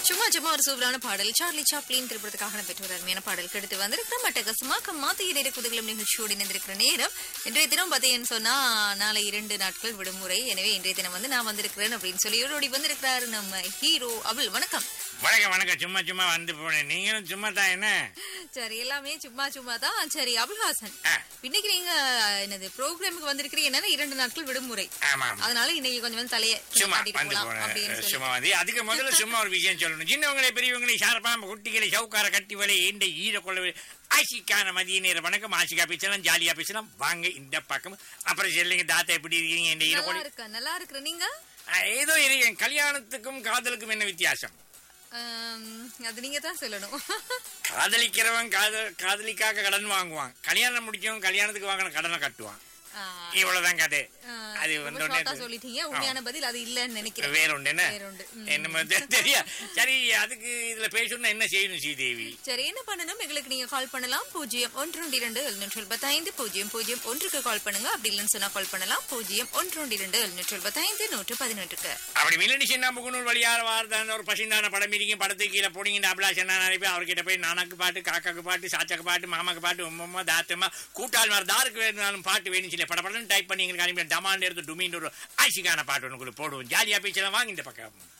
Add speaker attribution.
Speaker 1: சும்மா சும்மா ஒரு சூப்பரான பாடல் சார்லி சாப்ளின் திரைப்படத்துக்காக பெற்ற ஒரு அருமையான பாடல் கெடுத்து வந்திருக்கிற மட்டகசமா கம்மாத்திய நேர குதுகலம் நிகழ்ச்சியோடு இணைந்திருக்கிற நேரம் இன்றைய தினம் பார்த்தீங்கன்னு சொன்னா நாளை இரண்டு நாட்கள் விடுமுறை எனவே இன்றைய தினம் வந்து நான் வந்திருக்கிறேன் அப்படின்னு சொல்லி ஓடி வந்திருக்கிறாரு நம்ம ஹீரோ அபுல் வணக்கம்
Speaker 2: வணக்கம் வணக்கம் சும்மா சும்மா வந்து போனேன் நீங்களும் சும்மா தான் என்ன
Speaker 1: சரி எல்லாமே சும்மா சும்மா தான் சரி அபுல்ஹாசன்
Speaker 2: ஆ.
Speaker 1: இன்னைக்கு நீங்க என்னது ப்ரோக்ராமுக்கு வந்திருக்கிறீங்க என்னன்னா இரண்டு நாட்கள் விடுமுறை
Speaker 2: ஆமா ஆமா
Speaker 1: அதனால இன்னைக்கு கொஞ்சம் வந்து தலையை
Speaker 2: சும்மா
Speaker 1: காட்டிட்டு
Speaker 2: வந்து
Speaker 1: போலாம் அப்படின்னு
Speaker 2: போனேன்
Speaker 1: சொல்லி
Speaker 2: சும்மா வந்து அதுக்கு முதல்ல சும்மா ஒரு விஷயம் சொல்லணும் சின்னவங்களே பெரியவங்களே ஷார்ப்பாம குட்டிகளை சவுக்கார கட்டி வலை இந்த ஈர கொள்ள ஆசிக்கான மதிய நேர வணக்கம் ஆசிக்கா பேசலாம் ஜாலியா பேசலாம் வாங்க இந்த பக்கம் அப்புறம் சொல்லுங்க தாத்தா எப்படி இருக்கீங்க இந்த ஈர
Speaker 1: நல்லா
Speaker 2: கொலை
Speaker 1: இருக்க நல்லா இருக்கிற நீங்க
Speaker 2: ஏதோ இருக்கேன் கல்யாணத்துக்கும் காதலுக்கும் என்ன வித்தியாசம்
Speaker 1: ஆம், அது நீங்க தான் சொல்லணும்
Speaker 2: காதலிக்கிறவன் காதல் காதலிக்காக கடன் வாங்குவான் கல்யாணம் முடிச்சவன் கல்யாணத்துக்கு வாங்கின கடனை கட்டுவான்
Speaker 1: ஆ,
Speaker 2: இவ்வளவுதான் கதை
Speaker 1: ஆ,
Speaker 2: அது
Speaker 1: ரொம்ப
Speaker 2: வந்து
Speaker 1: short ஆ
Speaker 2: உடனே-
Speaker 1: சொல்லிட்டீங்க உண்மையான பதில் அது இல்லன்னு நினைக்கிறேன்
Speaker 2: வேற உண்டு என்ன
Speaker 1: வேற உண்டு. ம்.
Speaker 2: என்ன தெ- தெரியா சரி அதுக்கு இதுல பேசணும்னா என்ன செய்யணும் ஸ்ரீதேவி
Speaker 1: சரி என்ன பண்ணணும் எங்களுக்கு நீங்க கால் பண்ணலாம் பூஜ்ஜியம் ஒன்று ரெண்டு இரண்டு எழுநூற்றி எழுபத்தைந்து பூஜ்ஜியம் பூஜ்ஜியம் ஒன்றுக்கு கால் பண்ணுங்க அப்படி இல்லைன்னு சொன்னா கால் பண்ணலாம் பூஜ்ஜியம் ஒன்று ரெண்டு இரண்டு எழுநூற்றி எழுபத்தைந்து நூற்று பதினொன்றுக்கு
Speaker 2: அப்படி மில்லடி சின்ன முகநூல் வழியார் வார்தான் ஒரு பசிந்தான படம் இருக்கீங்க படத்துக்கு கீழே போனீங்க அபிலாஷன் நிறைய பேர் அவர்கிட்ட போய் நானாக்கு பாட்டு காக்காக்கு பாட்டு சாச்சாக்கு பாட்டு மாமாக்கு பாட்டு உம்மம்மா தாத்தம்மா கூட்டாள் மாதிரி தாருக்கு வேணும்னாலும் பாட்டு வேணும் சில படப்படன்னு டைப் பண்ணி எங்களுக்கு அனுப்பி டமாண்ட் எடுத்து டுமின்னு ஒரு ஆசிக்கான பாட்டு ஒன்று போடுவோம் ஜாலியா பேசலாம் வாங்க இந்த பக்கம்